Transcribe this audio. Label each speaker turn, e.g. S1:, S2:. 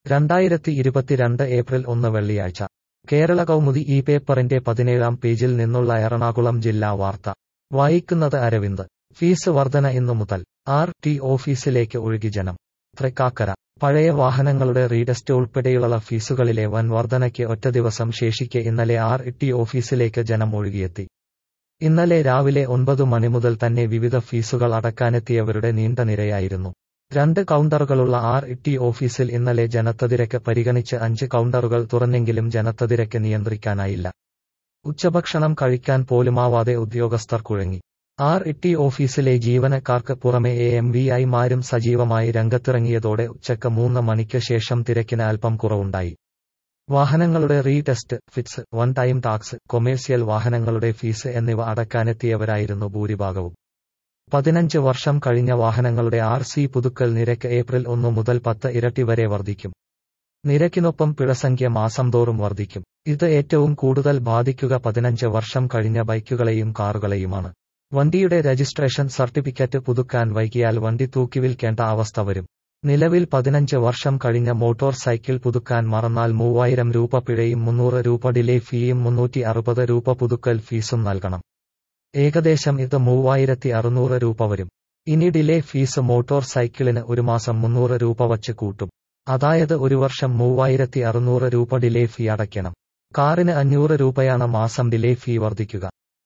S1: രണ്ടായിരത്തി ഇരുപത്തിരണ്ട് ഏപ്രിൽ ഒന്ന് വെള്ളിയാഴ്ച കേരള കൗമുദി ഈ പേപ്പറിന്റെ പതിനേഴാം പേജിൽ നിന്നുള്ള എറണാകുളം ജില്ലാ വാർത്ത വായിക്കുന്നത് അരവിന്ദ് ഫീസ് വർധന ഇന്നു മുതൽ ആർ ടി ഓഫീസിലേക്ക് ഒഴുകി ജനം തൃക്കാക്കര പഴയ വാഹനങ്ങളുടെ റീടെസ്റ്റ് ഉൾപ്പെടെയുള്ള ഫീസുകളിലെ വൻ വർധനയ്ക്ക് ഒറ്റ ദിവസം ശേഷിക്കെ ഇന്നലെ ആർ ടി ഓഫീസിലേക്ക് ജനം ഒഴുകിയെത്തി ഇന്നലെ രാവിലെ ഒൻപതു മണി മുതൽ തന്നെ വിവിധ ഫീസുകൾ അടക്കാനെത്തിയവരുടെ നീണ്ട നിരയായിരുന്നു രണ്ട് കൗണ്ടറുകളുള്ള ആർ ടി ഓഫീസിൽ ഇന്നലെ ജനത്തതിരക്ക് പരിഗണിച്ച് അഞ്ച് കൗണ്ടറുകൾ തുറന്നെങ്കിലും ജനത്തതിരക്ക് നിയന്ത്രിക്കാനായില്ല ഉച്ചഭക്ഷണം കഴിക്കാൻ പോലുമാവാതെ ഉദ്യോഗസ്ഥർ കുഴങ്ങി ആർ ടി ഓഫീസിലെ ജീവനക്കാർക്ക് പുറമെ എ എം വി ഐമാരും സജീവമായി രംഗത്തിറങ്ങിയതോടെ ഉച്ചക്ക് മൂന്ന് മണിക്ക് ശേഷം തിരക്കിന് അല്പം കുറവുണ്ടായി വാഹനങ്ങളുടെ retest fits one time tax commercial വാഹനങ്ങളുടെ ഫീസ് എന്നിവ അടക്കാനെത്തിയവരായിരുന്നു ഭൂരിഭാഗവും പതിനഞ്ച് വർഷം കഴിഞ്ഞ വാഹനങ്ങളുടെ ആർ സി പുതുക്കൽ നിരക്ക് ഏപ്രിൽ ഒന്ന് മുതൽ പത്ത് ഇരട്ടി വരെ വർദ്ധിക്കും നിരക്കിനൊപ്പം പിഴസംഖ്യ മാസം തോറും വർദ്ധിക്കും ഇത് ഏറ്റവും കൂടുതൽ ബാധിക്കുക പതിനഞ്ച് വർഷം കഴിഞ്ഞ ബൈക്കുകളെയും കാറുകളെയുമാണ് വണ്ടിയുടെ രജിസ്ട്രേഷൻ സർട്ടിഫിക്കറ്റ് പുതുക്കാൻ വൈകിയാൽ വണ്ടി തൂക്കിവിൽക്കേണ്ട അവസ്ഥ വരും നിലവിൽ പതിനഞ്ച് വർഷം കഴിഞ്ഞ മോട്ടോർ സൈക്കിൾ പുതുക്കാൻ മറന്നാൽ മൂവായിരം രൂപ പിഴയും മുന്നൂറ് രൂപ ഡിലേ ഫീയും മുന്നൂറ്റി അറുപത് രൂപ പുതുക്കൽ ഫീസും നൽകണം ഏകദേശം ഇത് മൂവായിരത്തി അറുന്നൂറ് രൂപ വരും ഇനി ഡിലേ ഫീസ് മോട്ടോർ സൈക്കിളിന് ഒരു മാസം മുന്നൂറ് രൂപ വച്ച് കൂട്ടും അതായത് ഒരു വർഷം മൂവായിരത്തി അറുന്നൂറ് രൂപ ഡിലേ ഫീ അടയ്ക്കണം കാറിന് അഞ്ഞൂറ് രൂപയാണ് മാസം ഡിലേ ഫീ വർദ്ധിക്കുക